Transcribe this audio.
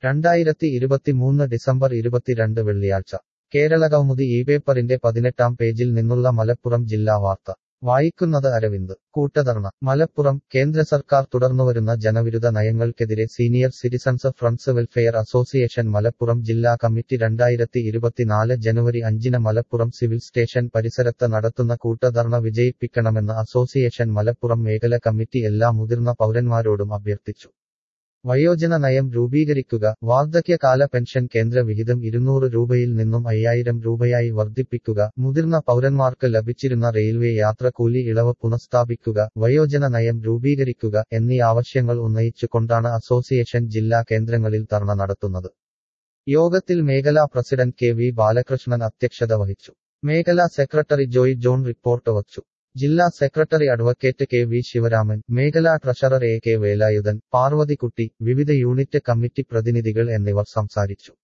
രണ്ടായിരത്തി ഇരുപത്തിമൂന്ന് ഡിസംബർ ഇരുപത്തിരണ്ട് വെള്ളിയാഴ്ച കേരളകൗമുദി ഈ പേപ്പറിന്റെ പതിനെട്ടാം പേജിൽ നിന്നുള്ള മലപ്പുറം ജില്ലാ വാർത്ത വായിക്കുന്നത് അരവിന്ദ് കൂട്ടധർണ മലപ്പുറം കേന്ദ്ര സർക്കാർ തുടർന്നുവരുന്ന ജനവിരുദ്ധ നയങ്ങൾക്കെതിരെ senior citizens friends welfare association Malappuram ജില്ലാ കമ്മിറ്റി രണ്ടായിരത്തി ഇരുപത്തിനാല് ജനുവരി അഞ്ചിന് മലപ്പുറം സിവിൽ സ്റ്റേഷൻ പരിസരത്ത് നടത്തുന്ന കൂട്ടധർണ വിജയിപ്പിക്കണമെന്ന് അസോസിയേഷൻ മലപ്പുറം മേഖല കമ്മിറ്റി എല്ലാ മുതിർന്ന പൗരന്മാരോടും അഭ്യർത്ഥിച്ചു വയോജന നയം രൂപീകരിക്കുക വാർദ്ധക്യകാല പെൻഷൻ കേന്ദ്ര വിഹിതം ഇരുന്നൂറ് രൂപയിൽ നിന്നും അയ്യായിരം രൂപയായി വർദ്ധിപ്പിക്കുക മുതിർന്ന പൗരന്മാർക്ക് ലഭിച്ചിരുന്ന റെയിൽവേ യാത്രക്കൂലി ഇളവ് പുനഃസ്ഥാപിക്കുക വയോജന നയം രൂപീകരിക്കുക എന്നീ ആവശ്യങ്ങൾ ഉന്നയിച്ചുകൊണ്ടാണ് അസോസിയേഷൻ ജില്ലാ കേന്ദ്രങ്ങളിൽ ധർണ നടത്തുന്നത് യോഗത്തിൽ മേഖലാ പ്രസിഡന്റ് കെ വി ബാലകൃഷ്ണൻ അധ്യക്ഷത വഹിച്ചു മേഖലാ സെക്രട്ടറി ജോയ് ജോൺ റിപ്പോർട്ട് വച്ചു ജില്ലാ secretary advocate K V Sivaraman മേഖലാ treasurer A K Velayudhan Parvathikutty വിവിധ യൂണിറ്റ് കമ്മിറ്റി പ്രതിനിധികൾ എന്നിവർ സംസാരിച്ചു